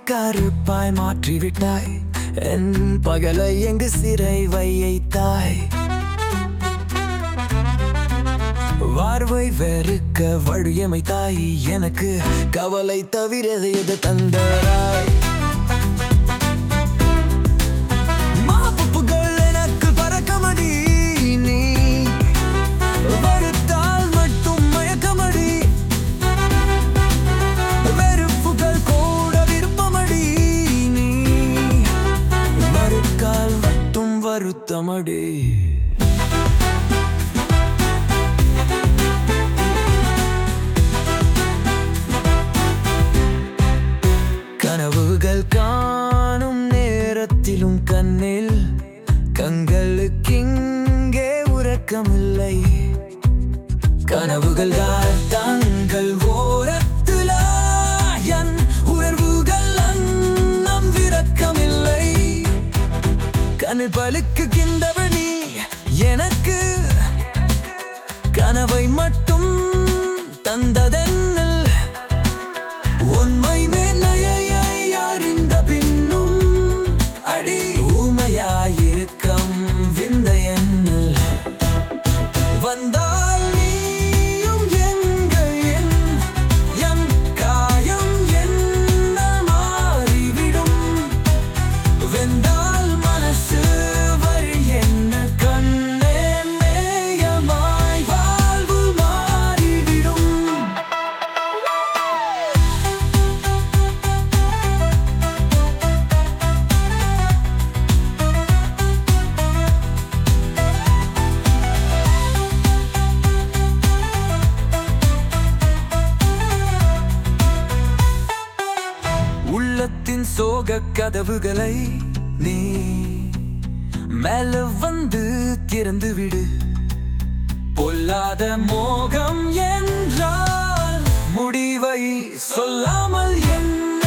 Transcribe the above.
கருப்பாய் மாற்றிவிட்டாய் என் பகலை எங்கு சிறை வைத்தாய் வாழ்வை வெறுக்க வழியமைத்தாய் எனக்கு கவலை தவிரது எது தந்தராய் மாப்புகள் எனக்கு பறக்கமடி நீ வருத்தால் மட்டும் மயக்கமடி வெறுப்புகள் கூட விருப்பமடி நீ மறுக்கால் மட்டும் வருத்தமடி கனவுகள் காணும் நேரத்திலும் கண்ணில் கண்களுக்கிங்கே உறக்கமில்லை கனவுகள் தங்கள் ஓரத்துல என் உணர்வுகள் அன்னம் விரக்கமில்லை கண்ணில் பழுக்குகின்றவள் நீ எனக்கு கனவை மட்டும் தந்ததென்னல் உண்மை மேன்மையை அறிந்த பின்னும் அடி ஊமையாயிருக்கம் விந்த எண்ணல் வந்தால் நீயும் எங்கள் என் என் காயம் என்ன மாறிவிடும் வெந்தால் மனசு வழி என்ன கண்ணே மேயமாய் வாழ்வு மாறிவிடும் உள்ளத்தின் சோக கதவுகளை நீ மேல வந்து திறந்து விடு பொல்லாத மோகம் என்றால் முடிவை சொல்லாமல் என்ன